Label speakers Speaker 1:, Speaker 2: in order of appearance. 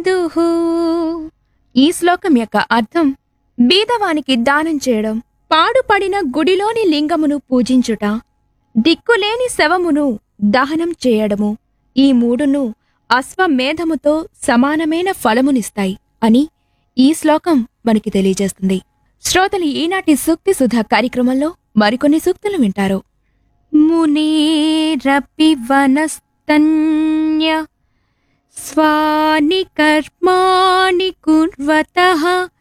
Speaker 1: దుహు. ఈ శ్లోకం యొక్క అర్థం బీదవానికి దానం చేయడం పాడుపడిన గుడిలోని లింగమును పూజించుట దిక్కులేని శవమును దహనం చేయడము ఈ మూడును అశ్వమేధముతో సమానమైన ఫలమునిస్తాయి అని ఈ శ్లోకం మనకి తెలియజేస్తుంది శ్రోతలు ఈనాటి సూక్తి సుధా కార్యక్రమంలో మరికొన్ని సూక్తులు వింటారు మునేరపి వనస్తన్య స్వాని కర్మాణి కుర్వతః